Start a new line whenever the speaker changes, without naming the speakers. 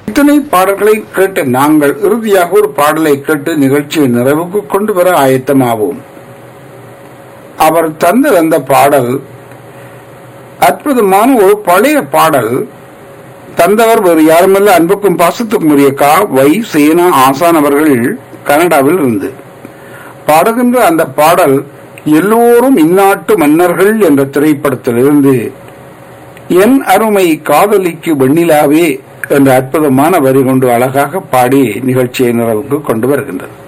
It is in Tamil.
இத்தனை பாடல்களை கேட்டு நாங்கள் இறுதியாக ஒரு பாடலை கேட்டு நிகழ்ச்சியை நிறைவுக்கு கொண்டு வர ஆயத்தமாவோம் அவர் தந்த அந்த பாடல் அற்புதமான ஒரு பழைய பாடல் தந்தவர் வேறு யாருமல்ல அன்புக்கும் பாசத்துக்கும் உரிய கா வை சேனா ஆசான் அவர்கள் கனடாவில் இருந்து பாடுகின்ற அந்த பாடல் எல்லோரும் இந்நாட்டு மன்னர்கள் என்ற திரைப்படத்திலிருந்து என் அருமை காதலிக்கு வெண்ணிலாவே என்ற அற்புதமான வரி கொண்டு அழகாக பாடி நிகழ்ச்சியை நிறைவுக்கு கொண்டு வருகின்றது